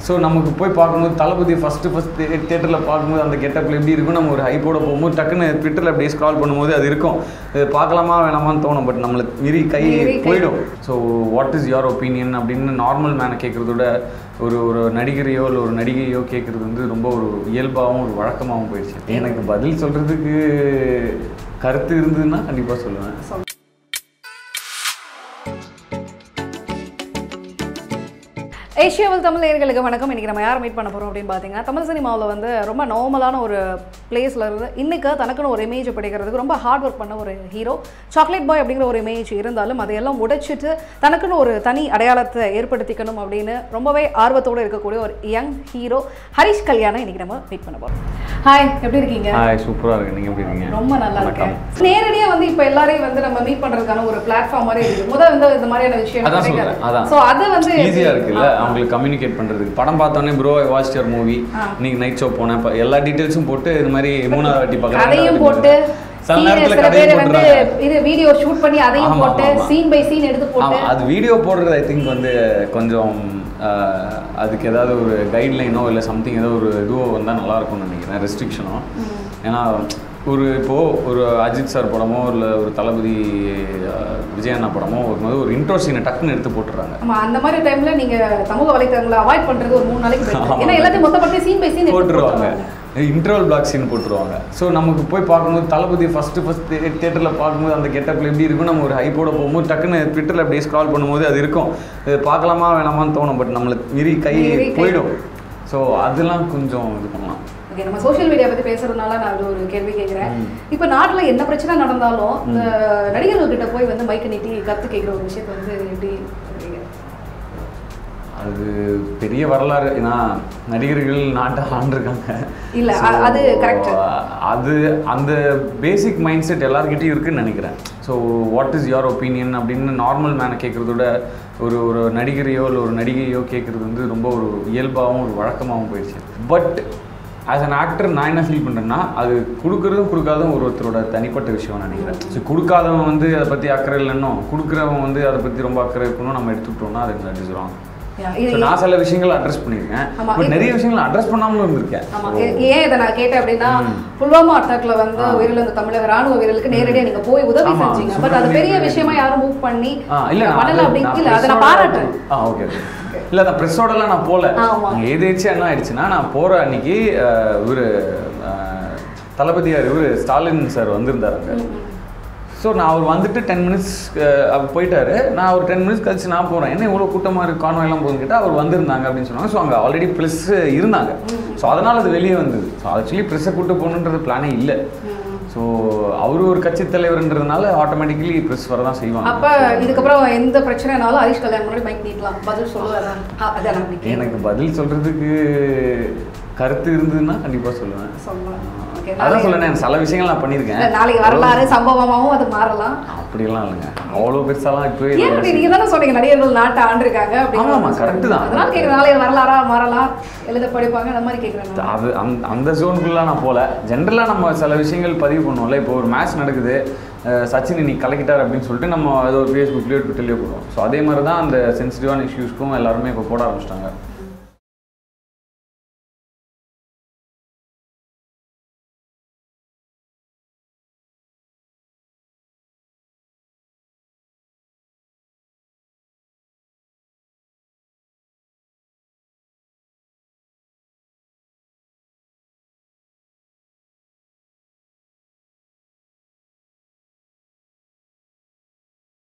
So நமக்கு போய் பார்க்கும்போது தளபதி ஃபஸ்ட்டு ஃபஸ்ட் தேட்டரில் பார்க்கும்போது அந்த கெட்டப்பில் எப்படி இருக்கும் நம்ம ஒரு ஹைப்போட போகும்போது டக்குன்னு ட்விட்டரில் அப்படியே ஸ்க்ரால் பண்ணும்போது அது இருக்கும் இது பார்க்கலாமா வேணாமான்னு தோணும் பட் நம்மளுக்கு மீறி கை மீறி கை. போயிடும் so what is your opinion அப்படின்னு நார்மல் மேனை கேட்குறத விட ஒரு ஒரு நடிகரையோ இல்லை ஒரு நடிகையோ கேட்குறது வந்து ரொம்ப ஒரு இயல்பாகவும் ஒரு வழக்கமாகவும் போயிடுச்சு எனக்கு பதில் சொல்கிறதுக்கு கருத்து இருந்ததுன்னா கண்டிப்பாக சொல்லுவேன் ஏஷியாவில் தமிழ் நேயர்களுக்கு வணக்கம் இன்னைக்கு நம்ம யார் மீட் பண்ண போகிறோம் அப்படின்னு பார்த்தீங்கன்னா தமிழ் சினிமாவில் வந்து ரொம்ப நார்மலான ஒரு பிளேஸில் இருந்து இன்னைக்கு தனக்குன்னு ஒரு இமேஜ் பிடிக்கிறதுக்கு ரொம்ப ஹார்ட் ஒர்க் பண்ண ஒரு ஹீரோ சாக்லேட் பாய் அப்படிங்கிற ஒரு இமேஜ் இருந்தாலும் அதையெல்லாம் உடைச்சிட்டு தனக்குன்னு ஒரு தனி அடையாளத்தை ஏற்படுத்திக்கணும் அப்படின்னு ரொம்பவே ஆர்வத்தோடு இருக்கக்கூடிய ஒரு யங் ஹீரோ ஹரிஷ் கல்யாணம் இன்னைக்கு நம்ம மீட் பண்ண போகிறோம் ஹாய் எப்படி இருக்கீங்க ஹாய் சூப்பராக இருக்கு நீங்கள் எப்படி இருக்கீங்க ரொம்ப நல்லா இருக்கேன் வணக்கம். நேரடியா வந்து இப்ப எல்லாரையும் வந்து நம்ம மீட் பண்றதுக்கான ஒரு பிளாட்ஃபார்ம் மாதிரி இருக்கு முதல்ல வந்து இந்த மாதிரியான விஷயம் அதான் சொல்றேன் அதான் சோ அது வந்து ஈஸியா இருக்குல்ல அவங்களுக்கு கம்யூனிகேட் பண்றதுக்கு படம் பார்த்தோன்னே bro I watch your movie இன்னைக்கு நைட் ஷோ போனேன் இப்ப எல்லா டீடைல்ஸும் போட்டு இது மாதிரி மூணாவது வாட்டி பார்க்கறேன் கதையும் போட்டு சில scene- நேரத்துல சில பேர் கதையும் வந்து போட்டுறாங்க இது வீடியோ ஷூட் பண்ணி அதையும் ஆமா, போட்டு ஆமா. சீன் பை சீன் எடுத்து போட்டு ஆமா, அது வீடியோ போடுறது ஐ திங்க் வந்து கொஞ்சம் ஆஹ், அதுக்கு ஏதாவது ஒரு கைட்லைனோ இல்லை சம்திங் ஏதோ ஒரு இதுவோ வந்தால் நல்லா இருக்கும்னு நினைக்கிறேன் ரெஸ்ட்ரிக்ஷனோ ஏன்னா ஒரு இப்போ ஒரு அஜித் சார் படமோ இல்லை ஒரு தளபதி ஆஹ், விஜய் அண்ணா படமோ வரும்போது ஒரு இன்ட்ரோ சீனை டக்குன்னு எடுத்து போட்டுறாங்க ஆமா அந்த மாதிரி டைம்ல நீங்க சமூக வலைத்தளங்களை அவாய்ட் பண்றது ஒரு மூணு நாளைக்கு better. ஆமா. ஏன்னா எல்லாத்தையும் மொத்தப்படுத்தி சீன் பை சீன் போட்டுருவாங்க இன்டர்வல் பிளாக் சீன் போட்டுருவாங்க ஸோ நமக்கு போய் பார்க்கும்போது தளபதி ஃபஸ்ட்டு ஃபஸ்ட் தேட்டரில் பார்க்கும்போது அந்த கெட்டப்பில் எப்படி இருக்கும் நம்ம ஒரு ஹைப்போட போகும்போது டக்குன்னு ட்விட்டரில் அப்படியே ஸ்க்ரால் பண்ணும்போது அது இருக்கும் இது பார்க்கலாமா வேணாமான்னு தோணும் பட் நம்மளுக்கு மீறி கை மீறி கை. போயிடும் ஸோ அதெல்லாம் கொஞ்சம் இது பண்ணலாம் ஓகே நம்ம சோஷியல் மீடியா பத்தி பேசுறதுனால நான் இது ஒரு கேள்வி கேட்கிறேன் இப்போ நாட்டுல என்ன பிரச்சனை நடந்தாலும் இந்த நடிகர்கள் கிட்ட போய் வந்து மைக்க நீட்டி கத்து கேட்குற ஒரு விஷயத்தை வந்து எப்படி சொல்றீங்க? அது பெரிய வரலாறு ஏன்னா நடிகர்கள் நாட்டை ஆண்டிருக்காங்க இல்ல, So, அ- அது correct. அது அந்த பேசிக் மைண்ட் செட் எல்லார்கிட்டயும் இருக்குன்னு நினைக்கிறேன் so what is your opinion அப்படின்னு நார்மல் மேனை கேட்குறத விட ஒரு ஒரு நடிகரையோ இல்லை ஒரு நடிகையோ கேட்குறது வந்து ரொம்ப ஒரு இயல்பாகவும் ஒரு வழக்கமாகவும் போயிடுச்சு பட் ஆஸ் an ஆக்டர் நான் என்ன ஃபீல் பண்ணுறேன்னா அது கொடுக்குறதும் கொடுக்காதும் ஒரு ஒருத்தரோட தனிப்பட்ட விஷயம் நினைக்கிறேன் ஸோ கொடுக்காதவன் வந்து அதை பற்றி அக்கறை இல்லைன்னோ கொடுக்குறவன் வந்து அதை பற்றி ரொம்ப அக்கறை இருக்கணும் நம்ம எடுத்துக்கிட்டோம்னா அது that is wrong Yeah, So, இது நான் சில விஷயங்களை அட்ரஸ் பண்ணியிருக்கேன் ஆமா, பட் இது- நிறைய விஷயங்களை அட்ரஸ் பண்ணாமலும் இருந்திருக்கேன் ஆமா ஏ- ஏன் இதை நான் கேட்டேன் அப்படின்னா புல்வாமா அட்டாக்ல வந்து உயிரிழந்த தமிழக ராணுவ வீரர்களுக்கு நேரடியா நீங்க போய் உதவி ஆமா, செஞ்சீங்க பட் அது பெரிய சுப்பிரமணியம் விஷயமா யாரும் மூவ் பண்ணி ஆ, இல்ல நான் பண்ணல அது- அப்படின்னு நான் இல்ல அதை நான் press-ஓட- பாராட்டுறேன் ஆ ஓகே இல்ல நான் ப்ரெஸ்ஸோடலாம் நான் போகல ஆமா. அங்கே எதேச்சும் என்ன ஆயிடுச்சுன்னா நான் போற அன்னைக்கு அஹ், இவரு அஹ், தளபதியார் இவரு ஸ்டாலின் சார் வந்திருந்தாரு அங்க ஸோ நான் அவர் வந்துட்டு டென் மினிட்ஸ் அவர் போயிட்டாரு நான் ஒரு டென் மினிட்ஸ் கழிச்சு நான் போகிறேன் என்ன இவ்வளோ கூட்டமாக இருக்கு கான்வாய் எல்லாம் போகுதுன்னு கேட்டால் அவர் வந்திருந்தாங்க அப்படின்னு சொன்னாங்க ஸோ அங்கே ஆல்ரெடி ப்ரெஸ் இருந்தாங்க ஸோ அதனால் அது வெளியே வந்தது ஸோ ஆக்சுவலி ப்ரெஸ்ஸை கூட்டு போகணுன்றது பிளானே இல்லை ஸோ அவரு ஒரு கட்சி தலைவர்ன்றதுனால ஆட்டோமேட்டிக்கலி ப்ரெஸ் வர தான் செய்வாங்க அப்ப இதுக்கப்புறம் எந்த பிரச்சனைனாலும் ஹரிஷ் கல்யாணம் முன்னாடி மைக் நீட்டலாம் பதில் சொல்லுவேன் அதான் நான் அப்படி எனக்கு பதில் சொல்றதுக்கு கருத்து இருந்ததுன்னா கண்டிப்பா சொல்லுவேன் சொல்லலாம் ஓகே அதான் சொல்லேன் சில விஷயங்கள் நான் பண்ணியிருக்கேன் நாளைக்கு வரலாறு சம்பவமாவும் அது மாறலாம் அப்படியெல்லாம் இல்லைங்க அவ்வளோ பெருசாலாம் இப்போவே ஏன் அப்படி நீங்க தானே சொன்னீங்க நடிகர்கள் நாட்டை ஆண்டிருக்காங்க ஆமா, ஆமா, correct தான். அதனால கேட்குறேன் நாளைக்கு வரலாறா மாறலாம் எழுத படிப்பாங்க அந்த மாதிரி கேட்குறேன் அது அந்த அந்த ஜோனுக்குள்ளே நான் போகல ஜென்ரலாக நம்ம சில விஷயங்கள் பதிவு பண்ணுவோம்ல இப்போ ஒரு மேட்ச் நடக்குது அஹ் சச்சின் இன்னைக்கு கலக்கிட்டார் அப்படின்னு சொல்லிட்டு நம்ம அது ஒரு ஃபேஸ்புக்லேயோ ட்விட்டர்லேயோ போடுவோம் ஸோ அதே மாதிரி தான் அந்த சென்சிட்டிவான இஷ்யூஸ்க்கும் எல்லாருமே இப்போ போட ஆரம்பிச்சிட்டாங்க